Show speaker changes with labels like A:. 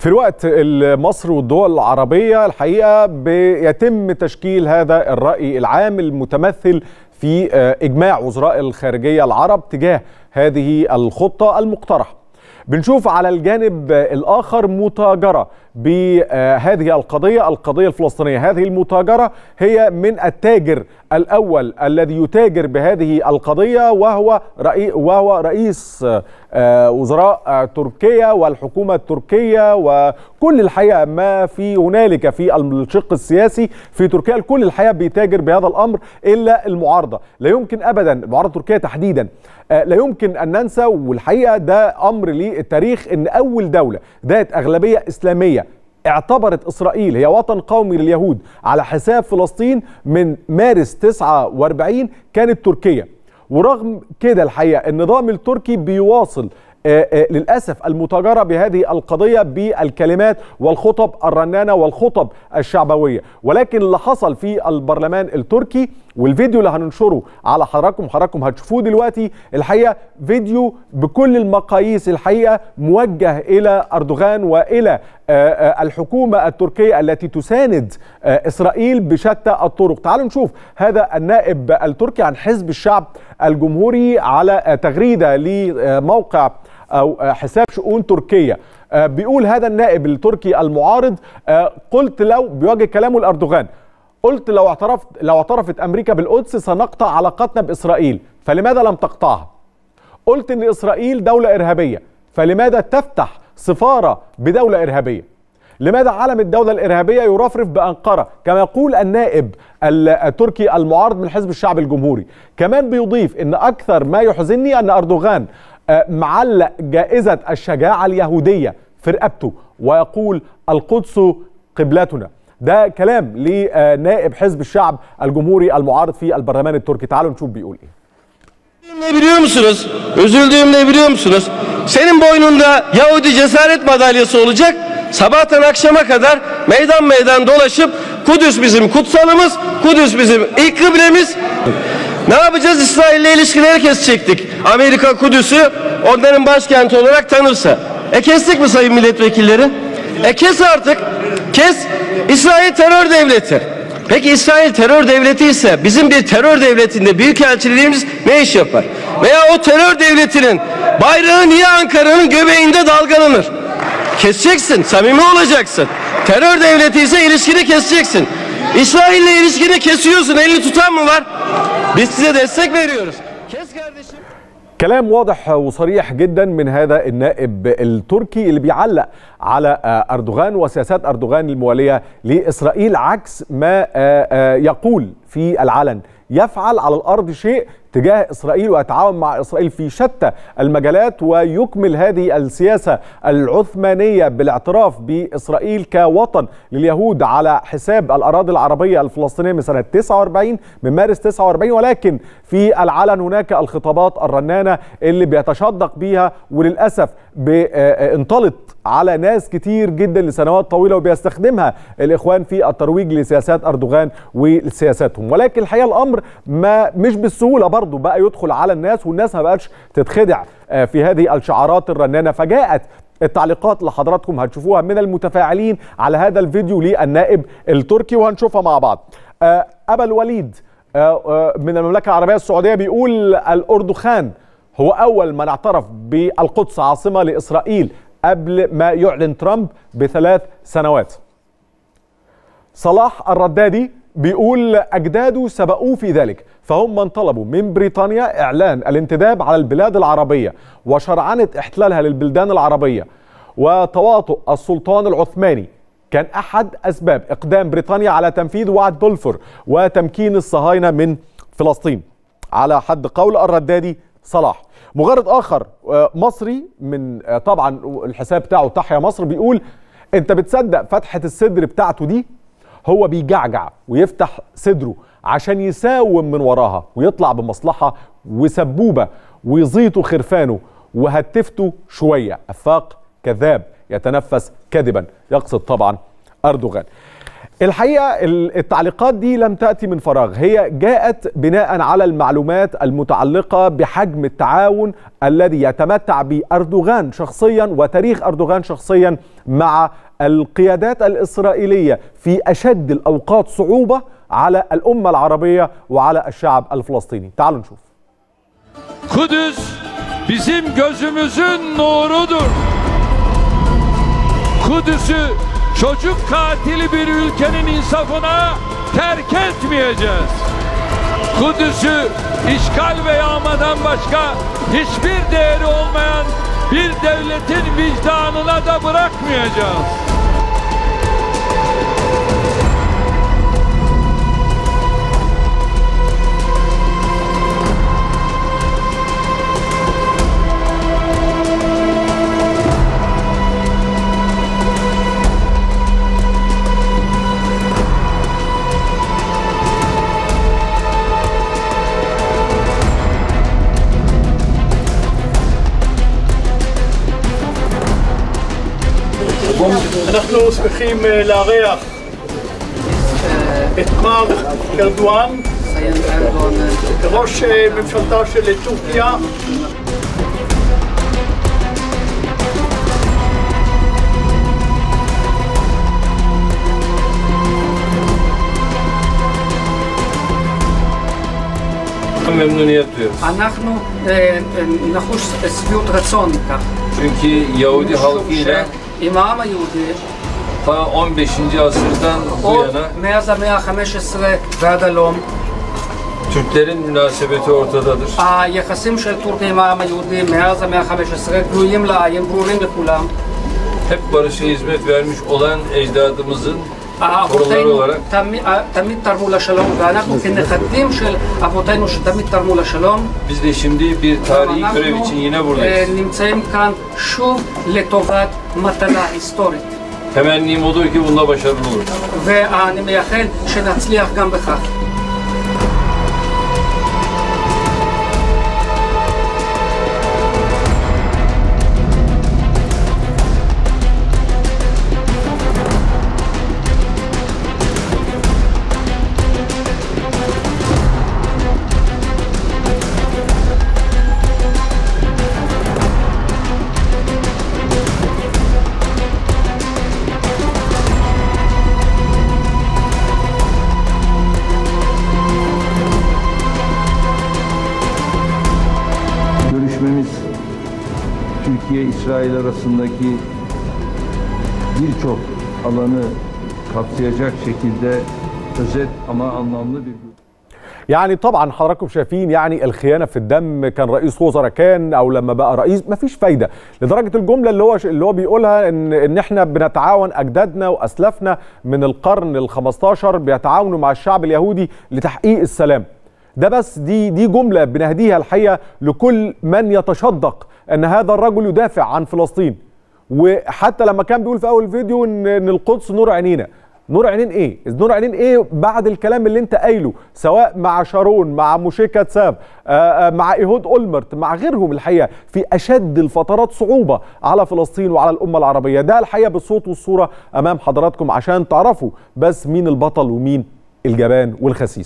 A: في الوقت اللي مصر والدول العربية الحقيقة بيتم تشكيل هذا الرأي العام المتمثل في إجماع وزراء الخارجية العرب تجاه هذه الخطة المقترحة بنشوف على الجانب الآخر متاجرة بهذه القضية القضية الفلسطينية هذه المتاجرة هي من التاجر الأول الذي يتاجر بهذه القضية وهو رئيس, وهو رئيس وزراء تركيا والحكومة التركية وكل الحقيقة ما في هنالك في الشق السياسي في تركيا الكل الحقيقة بيتاجر بهذا الأمر إلا المعارضة لا يمكن أبدا المعارضة التركية تحديدا لا يمكن أن ننسى والحقيقة ده أمر للتاريخ أن أول دولة ذات أغلبية إسلامية اعتبرت إسرائيل هي وطن قومي لليهود على حساب فلسطين من مارس 49 كانت تركيا ورغم كده الحقيقة النظام التركي بيواصل آآ آآ للأسف المتاجرة بهذه القضية بالكلمات والخطب الرنانة والخطب الشعبوية ولكن اللي حصل في البرلمان التركي والفيديو اللي هننشره على حضراتكم حضراتكم هتشوفوه دلوقتي الحقيقة فيديو بكل المقاييس الحقيقة موجه إلى أردوغان وإلى آآ الحكومة التركية التي تساند إسرائيل بشتى الطرق تعالوا نشوف هذا النائب التركي عن حزب الشعب الجمهوري على تغريدة لموقع او حساب شؤون تركيه بيقول هذا النائب التركي المعارض قلت لو بيواجه كلامه لاردوغان قلت لو اعترفت لو اعترفت امريكا بالقدس سنقطع علاقتنا باسرائيل فلماذا لم تقطعها قلت ان اسرائيل دوله ارهابيه فلماذا تفتح سفاره بدوله ارهابيه لماذا علم الدولة الإرهابية يرفرف بأنقرة كما يقول النائب التركي المعارض من حزب الشعب الجمهوري كمان بيضيف أن أكثر ما يحزنني أن أردوغان معلق جائزة الشجاعة اليهودية في رقبته ويقول القدس قبلتنا ده كلام لنائب حزب الشعب الجمهوري المعارض في البرلمان التركي تعالوا نشوف بيقول ايه
B: Ne biliyor musunuz? Üzüldüğüm ne biliyor musunuz? Senin boynunda Yahudi cesaret madalyası olacak. Sabahtan akşama kadar meydan meydan dolaşıp Kudüs bizim kutsalımız, Kudüs bizim ilk kıblemiz. Ne yapacağız? İsrail'le ilişkileri kesecektik. Amerika Kudüs'ü onların başkenti olarak tanırsa. E kestik mi sayın milletvekilleri? E kes artık. Kes. İsrail terör devleti. Peki İsrail terör devleti ise bizim bir terör devletinde büyükelçiliğimiz ne iş yapar? Veya o terör devletinin bayrağı niye Ankara'nın göbeğinde dalgalanır? Keseceksin, samimi olacaksın. Terör devleti ise ilişkini keseceksin. İsrail'le ilişkini kesiyorsun, elini tutan mı var? Biz size destek veriyoruz. Kes kardeşim.
A: كلام واضح وصريح جدا من هذا النائب التركي اللي بيعلق على اردوغان وسياسات اردوغان المواليه لاسرائيل عكس ما يقول في العلن يفعل على الارض شيء تجاه اسرائيل ويتعاون مع اسرائيل في شتى المجالات ويكمل هذه السياسه العثمانيه بالاعتراف باسرائيل كوطن لليهود على حساب الاراضي العربيه الفلسطينيه من سنه 49 من مارس 49 ولكن في العلن هناك الخطابات الرنانه اللي بيتشدق بيها وللاسف انطلت على ناس كتير جدا لسنوات طويله وبيستخدمها الاخوان في الترويج لسياسات اردوغان وسياساتهم ولكن الحقيقه الامر ما مش بالسهوله برضه بقى يدخل على الناس والناس ما بقتش تتخدع في هذه الشعارات الرنانه فجاءت التعليقات اللي حضراتكم هتشوفوها من المتفاعلين على هذا الفيديو للنائب التركي وهنشوفها مع بعض ابا الوليد من المملكه العربيه السعوديه بيقول الاردوخان هو اول من اعترف بالقدس عاصمه لاسرائيل قبل ما يعلن ترامب بثلاث سنوات صلاح الردادي بيقول أجداده سبقوه في ذلك فهم من طلبوا من بريطانيا إعلان الانتداب على البلاد العربية وشرعنة احتلالها للبلدان العربية وتواطؤ السلطان العثماني كان أحد أسباب إقدام بريطانيا على تنفيذ وعد بلفور وتمكين الصهاينة من فلسطين على حد قول الردادي صلاح مغرد اخر مصري من طبعا الحساب بتاعه تحيا مصر بيقول انت بتصدق فتحه الصدر بتاعته دي هو بيجعجع ويفتح صدره عشان يساوم من وراها ويطلع بمصلحه وسبوبه ويزيطوا خرفانه وهتفته شويه افاق كذاب يتنفس كذبا يقصد طبعا اردوغان الحقيقه التعليقات دي لم تاتي من فراغ هي جاءت بناء على المعلومات المتعلقه بحجم التعاون الذي يتمتع به اردوغان شخصيا وتاريخ اردوغان شخصيا مع القيادات الاسرائيليه في اشد الاوقات صعوبه على الامه العربيه وعلى الشعب الفلسطيني تعالوا نشوف
C: Kudüs bizim gözümüzün nurudur. Kudüs'ü çocuk katili bir ülkenin insafına terk etmeyeceğiz. Kudüs'ü işgal ve yağmadan başka hiçbir değeri olmayan bir devletin vicdanına da bırakmayacağız.
D: אנחנו שמחים אה, לארח את מר ארדואן, ראש אה, ממשלתה של טורקיה.
E: memnuniyet duyuyoruz.
F: אנחנו אה, אה, נחוש שביעות רצון מכך.
E: Çünkü Yahudi halkı ile
F: עם העם היהודי,
E: ta 15. asırdan bu
F: עוד
E: yana
F: מאז המאה ה-15 ועד הלום,
E: Türklerin münasebeti ortadadır.
F: היחסים של טורקיה עם העם היהודי מאז המאה ה-15 גלויים לעין, ברורים לכולם.
E: Hep barışa hizmet vermiş olan ecdadımızın torunları
F: אבותינו
E: olarak
F: תמיד, תמיד תרמו לשלום, ואנחנו כנכדים של אבותינו שתמיד תרמו לשלום,
E: biz de şimdi bir tarihi görev
F: אנחנו
E: için yine
F: אה,
E: buradayız.
F: נמצאים כאן שוב לטובת מטלה היסטורית.
E: Temennim odur ki bunda başarılı olur.
F: ואני מייחל שנצליח גם בכך.
G: Görüşmemiz Türkiye-İsrail arasındaki birçok alanı kapsayacak şekilde özet ama anlamlı bir
A: يعني طبعا حضراتكم شايفين يعني الخيانه في الدم كان رئيس وزراء كان او لما بقى رئيس مفيش فايده لدرجه الجمله اللي هو اللي هو بيقولها ان ان احنا بنتعاون اجدادنا واسلافنا من القرن ال15 بيتعاونوا مع الشعب اليهودي لتحقيق السلام ده بس دي دي جمله بنهديها الحقيقه لكل من يتشدق ان هذا الرجل يدافع عن فلسطين وحتى لما كان بيقول في اول الفيديو ان ان القدس نور عينينا نور عينين ايه نور عينين ايه بعد الكلام اللي انت قايله سواء مع شارون مع موشي كاتساب آه، آه، مع ايهود اولمرت مع غيرهم الحقيقه في اشد الفترات صعوبه على فلسطين وعلى الامه العربيه ده الحقيقه بالصوت والصوره امام حضراتكم عشان تعرفوا بس مين البطل ومين الجبان والخسيس